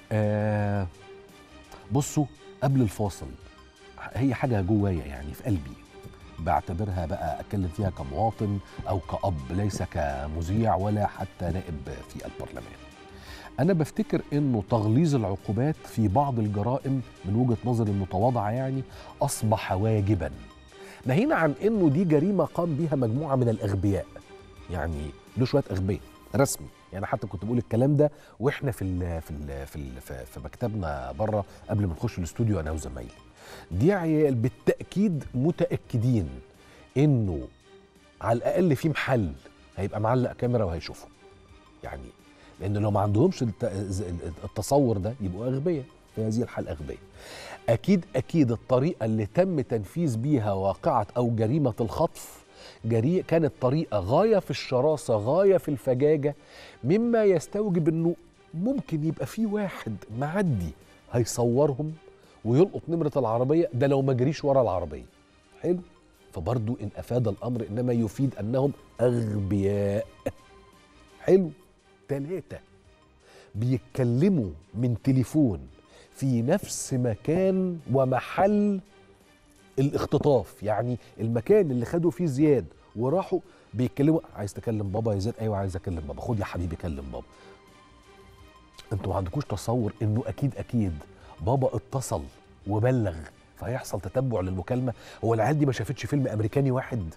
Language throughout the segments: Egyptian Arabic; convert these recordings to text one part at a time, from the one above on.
آه بصوا قبل الفاصل هي حاجه جوايا يعني في قلبي بعتبرها بقى اتكلم فيها كمواطن او كاب ليس كمذيع ولا حتى نائب في البرلمان انا بفتكر انه تغليظ العقوبات في بعض الجرائم من وجهه نظري المتواضعه يعني اصبح واجبا ناهينا عن انه دي جريمه قام بها مجموعه من الاغبياء يعني له شويه اغبياء رسمي يعني حتى كنت بقول الكلام ده واحنا في ال في ال في ال في, في مكتبنا بره قبل ما نخش الاستوديو انا وزمايلي دي عيال بالتاكيد متاكدين انه على الاقل في محل هيبقى معلق كاميرا وهيشوفه يعني لان لو ما عندهمش التصور ده يبقوا اغبياء في هذه الحاله اغبياء اكيد اكيد الطريقه اللي تم تنفيذ بيها واقعه او جريمه الخطف جري كانت طريقه غايه في الشراسه غايه في الفجاجه مما يستوجب انه ممكن يبقى في واحد معدي هيصورهم ويلقط نمره العربيه ده لو ما جريش ورا العربيه حلو فبرضه ان افاد الامر انما يفيد انهم اغبياء حلو ثلاثه بيتكلموا من تليفون في نفس مكان ومحل الاختطاف يعني المكان اللي خدوا فيه زياد وراحوا بيتكلموا عايز تكلم بابا يا زياد ايوه عايز اكلم بابا خد يا حبيبي كلم بابا انتوا ما عندكوش تصور انه اكيد اكيد بابا اتصل وبلغ فيحصل تتبع للمكالمه هو العيال دي ما شافتش فيلم امريكاني واحد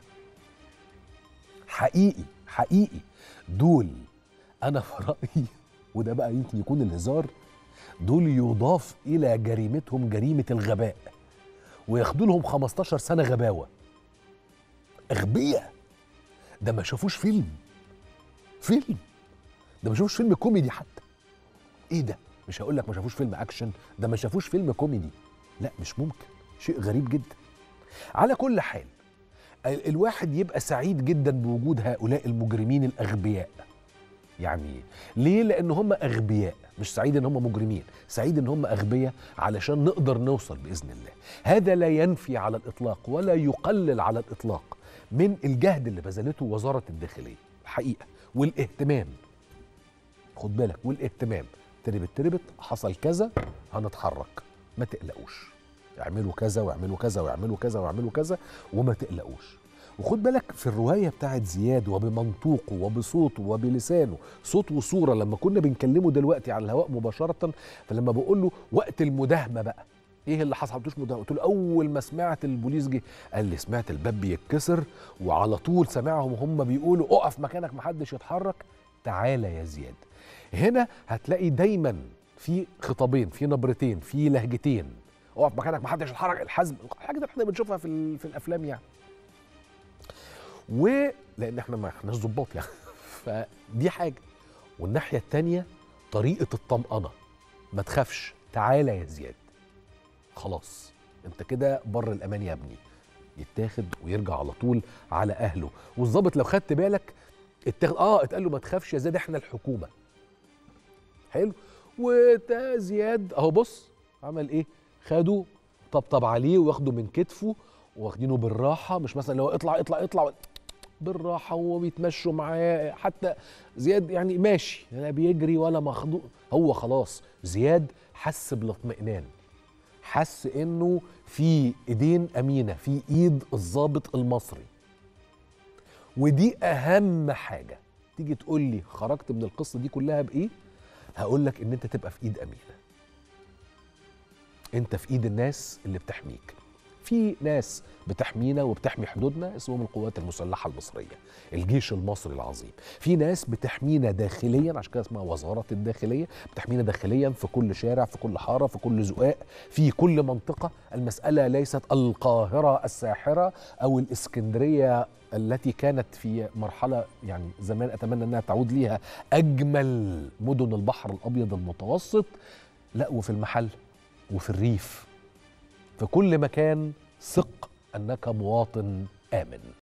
حقيقي حقيقي دول انا في رايي وده بقى يمكن يكون الهزار دول يضاف الى جريمتهم جريمه الغباء وياخدوا لهم 15 سنه غباوه اغبياء ده ما شافوش فيلم فيلم ده ما شافوش فيلم كوميدي حتى ايه ده مش هقول لك ما شافوش فيلم اكشن ده ما شافوش فيلم كوميدي لا مش ممكن شيء غريب جدا على كل حال الواحد يبقى سعيد جدا بوجود هؤلاء المجرمين الاغبياء يعني ليه لان هم اغبياء مش سعيد ان هم مجرمين سعيد ان هم اغبياء علشان نقدر نوصل باذن الله هذا لا ينفي على الاطلاق ولا يقلل على الاطلاق من الجهد اللي بذلته وزاره الداخليه الحقيقه والاهتمام خد بالك والاهتمام تربت تربت حصل كذا هنتحرك ما تقلقوش اعملوا كذا واعملوا كذا واعملوا كذا واعملوا كذا وما تقلقوش وخد بالك في الرواية بتاعت زياد وبمنطوقه وبصوته وبلسانه صوت وصورة لما كنا بنكلمه دلوقتي على الهواء مباشرة فلما بقول له وقت المداهمة بقى ايه اللي حصل مش مداهمة قلت له اول ما سمعت البوليس جه قال لي سمعت الباب بيتكسر وعلى طول سمعهم هم بيقولوا اقف مكانك محدش يتحرك تعالى يا زياد هنا هتلاقي دايما في خطابين في نبرتين في لهجتين اقف مكانك محدش يتحرك الحزم الحاجه اللي احنا بنشوفها في في الافلام يعني ولان احنا ما احناش ظباط يعني فدي حاجه والناحيه الثانيه طريقه الطمأنه ما تخافش تعالى يا زياد خلاص انت كده بر الامان يا ابني يتاخد ويرجع على طول على اهله والظابط لو خدت بالك اتاخد اه اتقال له ما تخافش يا زياد احنا الحكومه حلو وزياد اهو بص عمل ايه خدوا طبطب عليه واخده من كتفه واخدينه بالراحه مش مثلا لو اطلع اطلع اطلع بالراحه وهو بيتمشوا معاه حتى زياد يعني ماشي لا بيجري ولا مخضوق هو خلاص زياد حس بالاطمئنان حس انه في ايدين امينه في ايد الضابط المصري ودي اهم حاجه تيجي تقول لي خرجت من القصه دي كلها بايه هقول لك ان انت تبقى في ايد امينه انت في ايد الناس اللي بتحميك في ناس بتحمينا وبتحمي حدودنا اسمهم القوات المسلحة المصرية الجيش المصري العظيم في ناس بتحمينا داخليا عشان كده اسمها وزارة الداخلية بتحمينا داخليا في كل شارع في كل حارة في كل زقاق في كل منطقة المسألة ليست القاهرة الساحرة أو الإسكندرية التي كانت في مرحلة يعني زمان أتمنى أنها تعود ليها أجمل مدن البحر الأبيض المتوسط لا وفي المحل وفي الريف في كل مكان ثق انك مواطن امن